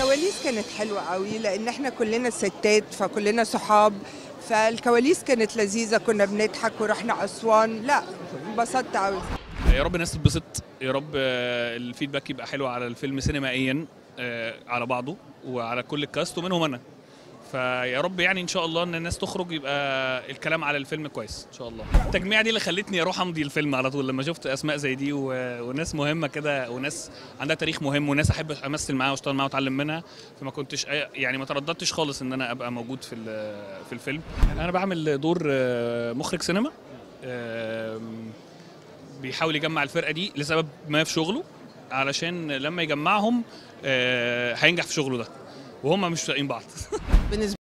الكواليس كانت حلوة قوي لأن احنا كلنا ستات فكلنا صحاب فالكواليس كانت لذيذة كنا بنضحك ورحنا أسوان لا انبسطت قوي يا رب الناس تتبسط يا رب آه، الفيدباك يبقى حلو على الفيلم سينمائيا آه، على بعضه وعلى كل الكاست ومنهم انا فيا رب يعني ان شاء الله ان الناس تخرج يبقى الكلام على الفيلم كويس ان شاء الله التجميع دي اللي خلتني اروح امضي الفيلم على طول لما شفت اسماء زي دي و... وناس مهمه كده وناس عندها تاريخ مهم وناس احب امثل معاها واشتغل معاها واتعلم منها فما كنتش أي- يعني ما ترددتش خالص ان انا ابقى موجود في ال- في الفيلم انا بعمل دور آه، مخرج سينما آم، بيحاول يجمع الفرقه دي لسبب ما في شغله علشان لما يجمعهم آه، هينجح في شغله ده وهم مش طايقين بعض بالنسبه